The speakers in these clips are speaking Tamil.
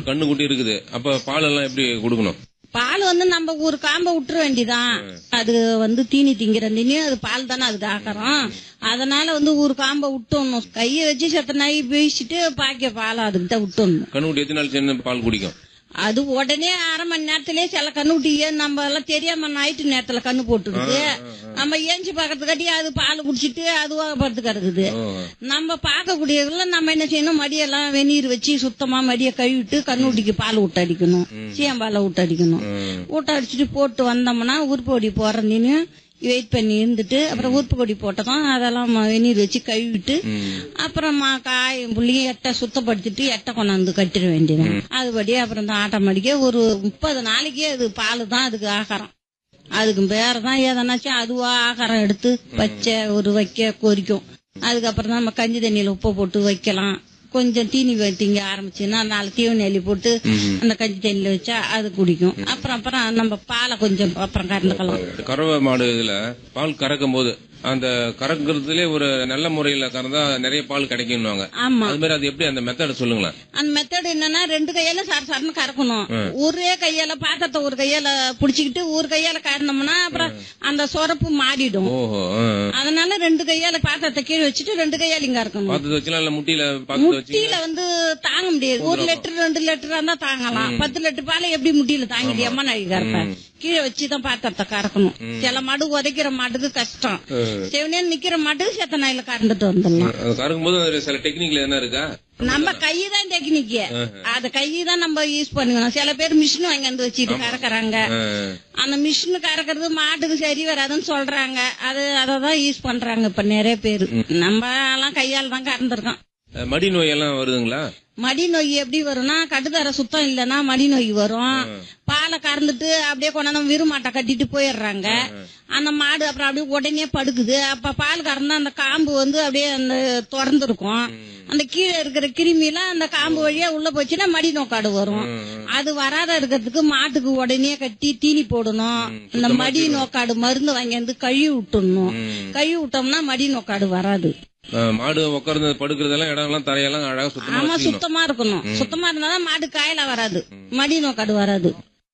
கண்ணு குட்டி இருக்குது அப்ப பால் எல்லாம் எப்படி கொடுக்கணும் பால் வந்து நம்ம ஒரு காம்ப விட்டுற வேண்டிதான் அது வந்து தீனி திங்கிற தீனி அது பால் தானே அதுக்கு ஆக்கறோம் அதனால வந்து ஒரு காம்ப விட்டோணும் கையை வச்சு செத்த நாய் பேசிட்டு பாக்கிய பால் அதுக்கு தான் விட்டோணும் கண்ணு குட்டி எத்தனை நாள் சின்ன பால் குடிக்கும் அது உடனே அரை மணி நேரத்திலேயே சில கண்ணுட்டிய நம்ம எல்லாம் தெரியாம நைட்டு நேரத்துல கண்ணு போட்டுடுது நம்ம ஏஞ்சி பாக்கிறதுக்காட்டி அது பால் குடிச்சிட்டு அதுவா படுத்து கிடக்குது ஓ. நம்ம பார்க்கக்கூடியதுல நம்ம என்ன செய்யணும் மடியெல்லாம் வெந்நீர் வச்சு சுத்தமா மடிய கழுவிட்டு கண்ணுட்டிக்கு பால் விட்டு அடிக்கணும் சீயம்பாலை விட்டு அடிக்கணும் ம். விட்டு அடிச்சுட்டு போட்டு வந்தோம்னா உருப்பொடி போறதுன்னு வெயிட் பண்ணி இருந்துட்டு அப்புறம் உருப்பு கொடி போட்டதும் அதெல்லாம் ம- வெந்நீர் வச்சு கழுவிட்டு ம். அப்புறமா காய் புள்ளியும் எட்டை சுத்தப்படுத்திட்டு எட்டை கொண்டாந்து கட்டிட வேண்டியது அதுபடி அப்புறம் இந்த ஆட்டோமேட்டிக்கா ஒரு முப்பது நாளைக்கே அது பால் தான் அதுக்கு ஆகாரம் அதுக்கு வேற தான் எதனாச்சும் அதுவா ஆகாரம் எடுத்து வச்ச ஒரு வைக்க கொதிக்கும் அதுக்கப்புறம் தான் நம்ம கஞ்சி தண்ணியில உப்பு போட்டு வைக்கலாம் கொஞ்சம் தீனி வ- திங்க ஆரம்பிச்சுன்னா நாலு தீவன எலி போட்டு அந்த கஞ்சி தண்ணியில வச்சா அது குடிக்கும் அப்புறம் அப்புறம் நம்ம பாலை கொஞ்சம் அப்புறம் கறந்துக்கலாம் கறவை மாடு இதுல பால் கறக்கும் போது அந்த கறக்குறதுலே ஒரு நல்ல முறையில கறந்தா நிறைய பால் கிடைக்கும்னுவாங்க ஆமா அது மாதிரி அது எப்படி அந்த மெத்தட் சொல்லுங்களேன் அந்த மெத்தட் என்னன்னா ரெண்டு கையால சர சரன்னு கறக்கணும் ஒரே கையால பாத்திரத்தை ஒரு கையால புடிச்சுக்கிட்டு ஒரு கையால கறந்தோம்னா அப்புறம் அந்த சொரப்பு மாறிடும் ஓஹோ ஆ, ஆ. அதனால ரெண்டு கையால பாத்திரத்தை கீழே வச்சுட்டு ரெண்டு கையாலையும் கறக்கணும் பாத்திரத்தை வச்சுலாம் இல்ல முட்டியில பாத்திரத்தை வச்சு முட்டியில வந்து தாங்க முடியாது ஒரு லிட்டர் ரெண்டு லிட்டர் இருந்தா தாங்கலாம் பத்து லிட்டர் பாலை எப்படி முட்டியில தாங்கிட்டு எம்மா நாய் கறப்பேன் கீழே வச்சுதான் பாத்திரத்தை கறக்கணும் சில மாடு உதைக்கிற மாட்டுக்கு கஷ்டம் செவனே நிக்கிற மாட்டுக்கு செத்த நாயில கறந்துட்டு வந்துடலாம் அது கறக்கும் போது அதுல சில டெக்னிக்ல என்ன இருக்கா நம்ம கையை தான் டெக்னிக் அது கையை தான் நம்ம யூஸ் பண்ணிக்கணும் சில பேர் மிஷின் வாங்கி வந்து வச்சுட்டு கறக்குறாங்க ஆ, அந்த மிஷின் கறக்கிறது மாட்டுக்கு சரி வராதுன்னு சொல்றாங்க அது அததான் யூஸ் பண்றாங்க இப்ப நிறைய பேர் நம்ம எல்லாம் கையால தான் கறந்துருக்கோம் ஆ. மடி நோய் எல்லாம் வருதுங்களா மடி நோய் எப்படி வரும்னா கட்டுத்தர சுத்தம் இல்லைன்னா மடி நோய் வரும் பாலை கறந்துட்டு அப்படியே கொண்டாந்து விருமாட்டை கட்டிட்டு போயிடுறாங்க அந்த மாடு அப்புறம் அப்படியே உடனே படுக்குது அப்ப பால் கறந்தா அந்த காம்பு வந்து அப்படியே அந்த திறந்துருக்கும் அந்த கீழே இருக்கிற கிருமிலாம் அந்த காம்பு வழியா உள்ள போச்சுன்னா மடி நோக்காடு வரும் அது வராத இருக்கிறதுக்கு மாட்டுக்கு உடனே கட்டி தீனி போடணும் இந்த மடி நோக்காடு மருந்து வாங்கி வந்து கழுவி விட்டுடணும் கழுவி விட்டோம்னா மடி நோக்காடு வராது ஆ, மாடு உட்கார்ந்து படுக்கிறதெல்லாம் இடம் எல்லாம் தரையெல்லாம் அழகா சுத்தமா ஆமா வச்சுக்கணும் சுத்தமா இருக்கணும் சுத்தமா இருந்தாதான் மாடு காயல வராது மடி நோக்காடு வராது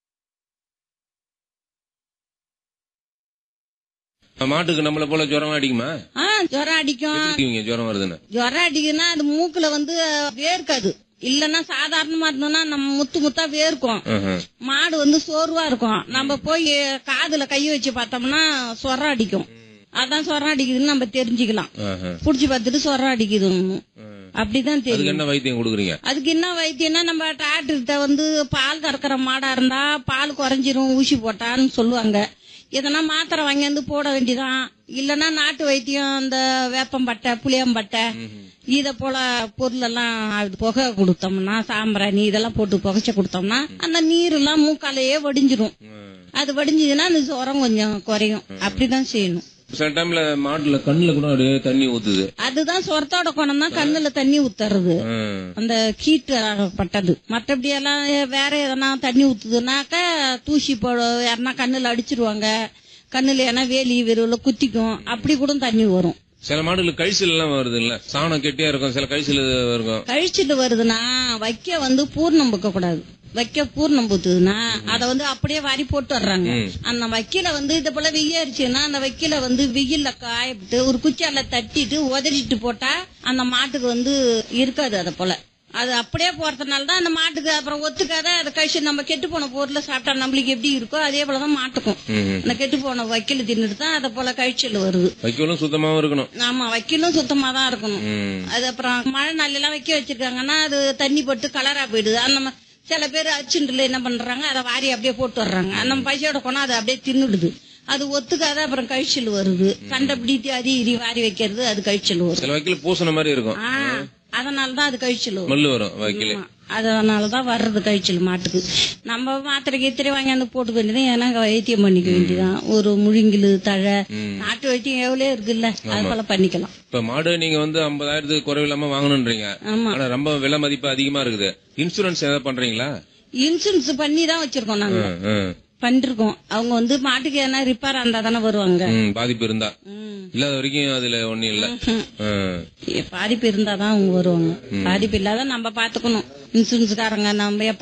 மாட்டுக்கு நம்மள போல ஜுரம் அடிக்குமா ஆ ஜுரம் அடிக்கும் இருக்கீங்க ஜுரம் வருதுன்னு ஜுரம் அடிக்குதுன்னா அது மூக்குல வந்து வேர்க்காது இல்லன்னா சாதாரணமா இருந்தோம்னா நம்ம முத்து முத்தா வேர்க்கும் ஆஹா. மாடு வந்து சோர்வா இருக்கும் நம்ம போய் காதுல கை வச்சு பார்த்தோம்னா சொரம் அடிக்கும் அதான் சொரம் அடிக்குதுன்னு நம்ம தெரிஞ்சுக்கலாம் ஆஹா. புடிச்சு பார்த்துட்டு சொரம் அடிக்குதுன்னு அப்படிதான் தெரியும் அதுக்கு என்ன வைத்தியம் கொடுக்குறீங்க அதுக்கு என்ன வைத்தியம்னா நம்ம டாக்டர்கிட்ட வந்து பால் கறக்கிற மாடா இருந்தா பால் குறைஞ்சிரும் ஊசி போட்டான்னு சொல்லுவாங்க எதனா மாத்திரை வாங்கி வந்து போட வேண்டியதான் இல்லனா நாட்டு வைத்தியம் இந்த வேப்பம்பட்டை புளியம்பட்டை இத போல பொருள் எல்லாம் அது புகை கொடுத்தோம்னா சாம்பிராணி இதெல்லாம் போட்டு புகைச்ச கொடுத்தோம்னா அந்த நீர் எல்லாம் மூக்காலையே வடிஞ்சிரும் அது வடிஞ்சதுன்னா அந்த சுரம் கொஞ்சம் குறையும் அப்படிதான் செய்யணும் சில டைம்ல மாட்டுல கண்ணுல கூட அப்படியே தண்ணி ஊத்துது அதுதான் சொரத்தோட குணம் தான் கண்ணுல தண்ணி ஊத்துறது ஆ. அந்த கீட்டு பட்டது மற்றபடி எல்லாம் வேற எதனா தண்ணி ஊத்துதுனாக்க தூசி போட யாருன்னா கண்ணுல அடிச்சிருவாங்க கண்ணுல ஏன்னா வேலி வெறுவுல குத்திக்கும் அப்படி கூட தண்ணி வரும் சில மாடுகளுக்கு கழிச்சல் எல்லாம் வருது இல்ல சாணம் கெட்டியா இருக்கும் சில கழிச்சல் இருக்கும் கழிச்சிட்டு வருதுன்னா வைக்க வந்து பூர்ணம் புக்க கூடாது வைக்க பூர்ணம் பூத்துதுன்னா அத வந்து அப்படியே வாரி போட்டு வர்றாங்க அந்த வைக்கல வந்து இது போல வெய்ய அரிச்சுன்னா அந்த வைக்கல வந்து வெயில்ல காயப்பட்டு ஒரு குச்சால தட்டிட்டு உதறிட்டு போட்டா அந்த மாட்டுக்கு வந்து இருக்காது அத போல அது அப்படியே போறதுனால தான் அந்த மாட்டுக்கு அப்புறம் ஒத்துக்காத அதை கழிச்சு நம்ம கெட்டு போன பொருளை சாப்பிட்டா நம்மளுக்கு எப்படி இருக்கோ அதே போலதான் மாட்டுக்கும் ம். அந்த கெட்டு போன வைக்கல தின்னுட்டு தான் அதை போல கழிச்சல் வருது வைக்கோலும் சுத்தமாவும் இருக்கணும் ஆமா வைக்கலும் சுத்தமா தான் இருக்கணும் ம். அது அப்புறம் மழை நாள் எல்லாம் வைக்க வச்சிருக்காங்கன்னா அது தண்ணி பட்டு கலரா போயிடுது அந்த ம- சில பேர் அச்சுண்டுல என்ன பண்றாங்க அதை வாரி அப்படியே போட்டு வர்றாங்க அந்த பைசோட போனா அதை அப்படியே தின்னுடுது அது ஒத்துக்காத அப்புறம் கழிச்சல் வருது கண்டை பிடித்து அதி இடி வாரி வைக்கிறது அது கழிச்சல் வரும் சில வைக்கல பூசண மாதிரி இருக்கும் ஆ அதனாலதான் அது கழிச்சல் வரும் மல்லு வரும் வைக்கல ஆமா. அதனாலதான் வர்றது கழிச்சல் மாட்டுக்கு நம்ம மாத்திரை கீத்திரை வாங்கி வந்து போட்டுக்க வேண்டியது ஏன்னா வைத்தியம் பண்ணிக்க வேண்டியதான் ஒரு முழுங்கிலு தழை நாட்டு வைத்தியம் எவ்வளவு இருக்குல்ல அது போல பண்ணிக்கலாம் இப்ப மாடு நீங்க வந்து ஐம்பதாயிரத்துக்கு குறைவில்லாம வாங்கணும்ன்றீங்க ஆமா ஆனா ரொம்ப விலை மதிப்பு அதிகமா இருக்குது இன்சூரன்ஸ் ஏதாவது பண்றீங்களா இன்சூரன்ஸ் பண்ணி தான் வச்சிருக்கோம் நாங்க ம், ம். பண்ணிருக்கோம் அவங்க வந்து மாட்டுக்கு எதனா ரிப்பேர் இருந்தா தானே வருவாங்க ம், பாதிப்பு இருந்தா ம். இல்லாத வரைக்கும் அதுல ஒண்ணும் இல்ல ம். ம். பாதிப்பு இருந்தாதான் அவங்க வருவாங்க பாதிப்பு இல்லாத நம்ம பாத்துக்கணும் இன்சூரன்ஸ்காரங்க நம்ம